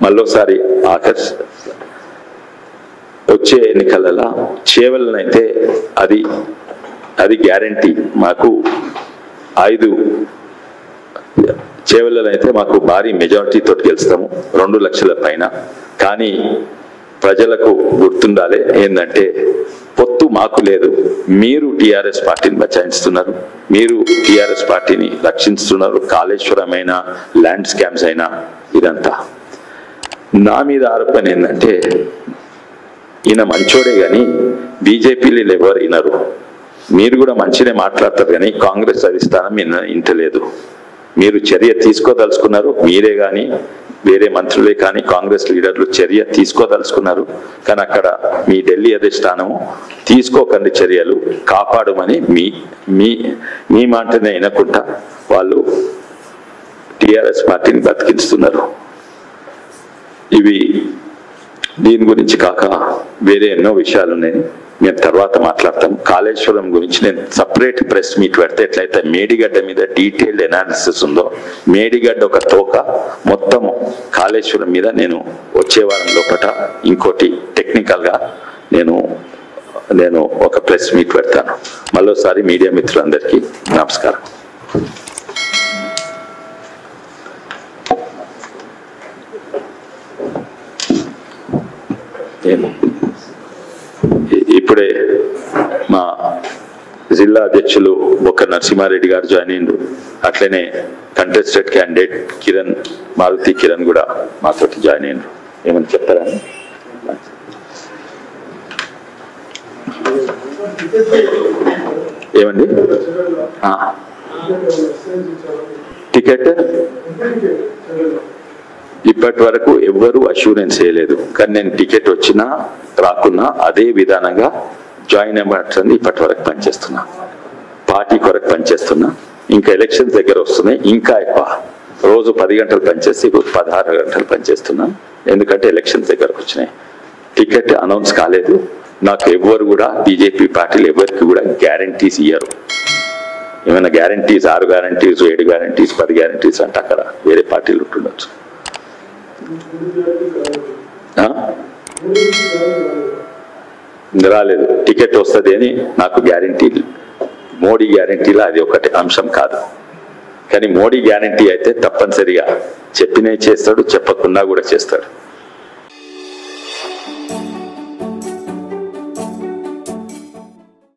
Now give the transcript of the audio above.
మళ్ళోసారి ఆకర్ష వచ్చే ఎన్నికలలో చేవలనైతే అది అది గ్యారంటీ మాకు ఐదు చేవలనైతే మాకు భారీ మెజారిటీతో గెలుస్తాము రెండు లక్షల పైన కానీ ప్రజలకు గుర్తుండాలి ఏంటంటే పొత్తు మాకు లేదు మీరు టిఆర్ఎస్ పార్టీని బచాయిస్తున్నారు మీరు టిఆర్ఎస్ పార్టీని రక్షిస్తున్నారు కాళేశ్వరమైన ల్యాండ్ స్కామ్స్ అయినా ఇదంతా నా మీద ఆరోపణ ఏంటంటే ఈయన మంచోడే కానీ బీజేపీలు ఎవరు వినరు మీరు కూడా మంచినే మాట్లాడతారు కానీ కాంగ్రెస్ అధిష్టానం ఈయన ఇంటలేదు మీరు చర్య తీసుకోదలుచుకున్నారు మీరే కానీ వేరే మంత్రులే కానీ కాంగ్రెస్ లీడర్లు చర్య తీసుకోదలుచుకున్నారు కానీ అక్కడ మీ ఢిల్లీ అధిష్టానము తీసుకోకండి చర్యలు కాపాడమని మీ మీ మీ మాటనే వినకుండా వాళ్ళు టిఆర్ఎస్ పార్టీని బతికిస్తున్నారు ఇవి దీని గురించి కాక వేరే ఎన్నో విషయాలు ఉన్నాయి మేము తర్వాత మాట్లాడతాం కాళేశ్వరం గురించి నేను సపరేట్ ప్రెస్ మీట్ పెడితే ఎట్లయితే మేడిగడ్డ మీద డీటెయిల్డ్ ఎనాలిసిస్ ఉందో మేడిగడ్డ ఒక తోక మొత్తం కాళేశ్వరం మీద నేను వచ్చే వారం లోపట ఇంకోటి టెక్నికల్గా నేను నేను ఒక ప్రెస్ మీట్ పెడతాను మళ్ళోసారి మీడియా మిత్రులందరికీ నమస్కారం ఏమో ఇ- ఇప్పుడే మా జిల్లా అధ్యక్షులు ఒక నరసింహారెడ్డి గారు జాయిన్ అయ్యిండు అట్లనే కంటెస్టెడ్ క్యాండిడేట్ కిరణ్ మారుతి కిరణ్ కూడా మాతోటి జాయిన్ అయ్యిండు ఏమని చెప్తారా ఏమండి ఆ. టికెట్ ఇప్పటి వరకు ఎవ్వరూ అష్యూరెన్స్ చేయలేదు కానీ నేను టికెట్ వచ్చినా రాకున్నా అదే విధానంగా జాయిన్ అవ్వట్లని ఇప్పటి వరకు పనిచేస్తున్నా పార్టీ కొరకు పనిచేస్తున్నా ఇంకా ఎలక్షన్స్ దగ్గర వస్తున్నాయి ఇంకా ఎక్కువ రోజు పది గంటలు పనిచేసి ఇప్పుడు పదహారు గంటలు పనిచేస్తున్నా ఎందుకంటే ఎలక్షన్స్ దగ్గరకు వచ్చినాయి టికెట్ అనౌన్స్ కాలేదు నాకు ఎవ్వరు కూడా బీజేపీ పార్టీలు ఎవరికి కూడా గ్యారంటీస్ ఇయ్యరు ఏమైనా గ్యారంటీస్ ఆరు గ్యారంటీస్ ఏడు గ్యారంటీస్ పది గ్యారంటీస్ అంటే అక్కడ వేరే పార్టీలు ఉంటుండొచ్చు ఆ? రాలేదు టికెట్ వస్తుంది అని నాకు గ్యారంటీ మోడీ గ్యారంటీలో అది ఒకటి అంశం కాదు కానీ మోడీ గ్యారంటీ అయితే తప్పనిసరిగా చెప్పినే చేస్తాడు చెప్పకుండా కూడా చేస్తాడు